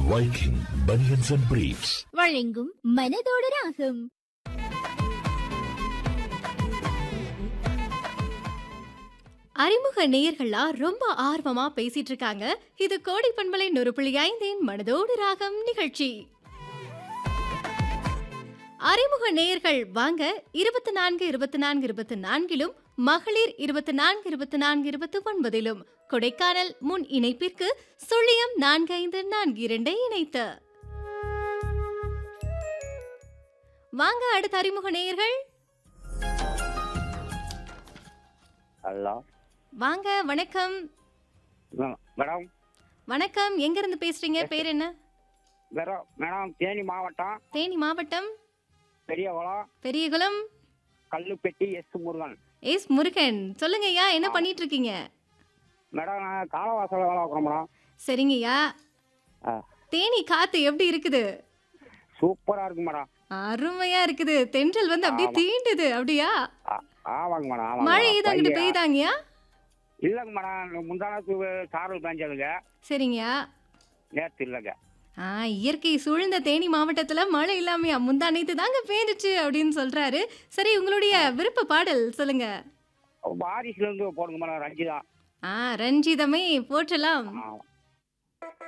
Viking Bunions and Briefs. வழங்கும் மனதோடு ராகம் அறிமுக நேயர்கள்லாம் ரொம்ப ஆர்வமா பேசிட்டு இருக்காங்க இது கோடி பண்பலை நூறு புள்ளி ஐந்தின் மனதோடு ராகம் நிகழ்ச்சி அறிமுக நேயர்கள் வாங்க இருபத்தி நான்கு இருபத்தி நான்கு இருபத்தி நான்கிலும் மகளிர் இருபத்தி நான்கு இருபத்தி நான்கு இருபத்தி ஒன்பதிலும் கொடைக்கானல் முன் இணைப்பிற்கு சுழியம் நான்கு ஐந்து நான்கு இரண்டை இணைத்து வாங்க அடுத்த அறிமுக நேயர்கள் ஹலோ வாங்க வணக்கம் மேடம் வணக்கம் எங்க இருந்து பேசுறீங்க பேர் என்ன மேடம் மேடம் தேனி மாவட்டம் தேனி மாவட்டம் பெரியகுளம் பெரியகுளம் கல்லுப்பெட்டி எஸ் முருகன் எஸ் முருகன் சொல்லுங்க ஐயா என்ன பண்ணிட்டு இருக்கீங்க மேடம் நான் காலவாசல வேலை பார்க்குறோம் மேடம் சரிங்கய்யா ஆ தேனி காத்து எப்படி இருக்குது சூப்பராக இருக்கு மேடம் அருமையா இருக்குது தென்றல் வந்து அப்படியே ஆமா. தீண்டுது அப்படியா ஆ ஆமாங்க மேடம் ஆமாங்க மழை மேடம். இது அங்கிட்டு பையன் பெய்தாங்கய்யா இல்லைங்க மேடம் முந்தானத்து சாரல் பேஞ்சதுங்க சரிங்கய்யா நேற்று இல்லைங்க ஆ இயற்கை சூழ்ந்த தேனி மாவட்டத்துல மழை இல்லாமையா முந்தானைத்து தாங்க பேஞ்சிச்சு அப்படின்னு சொல்றாரு சரி உங்களுடைய விருப்ப பாடல் சொல்லுங்க வாரிசுலேருந்து போடுங்க மேடம் ரஞ்சிதா ஆ ரஞ்சிதமே போற்றலாம் ஆ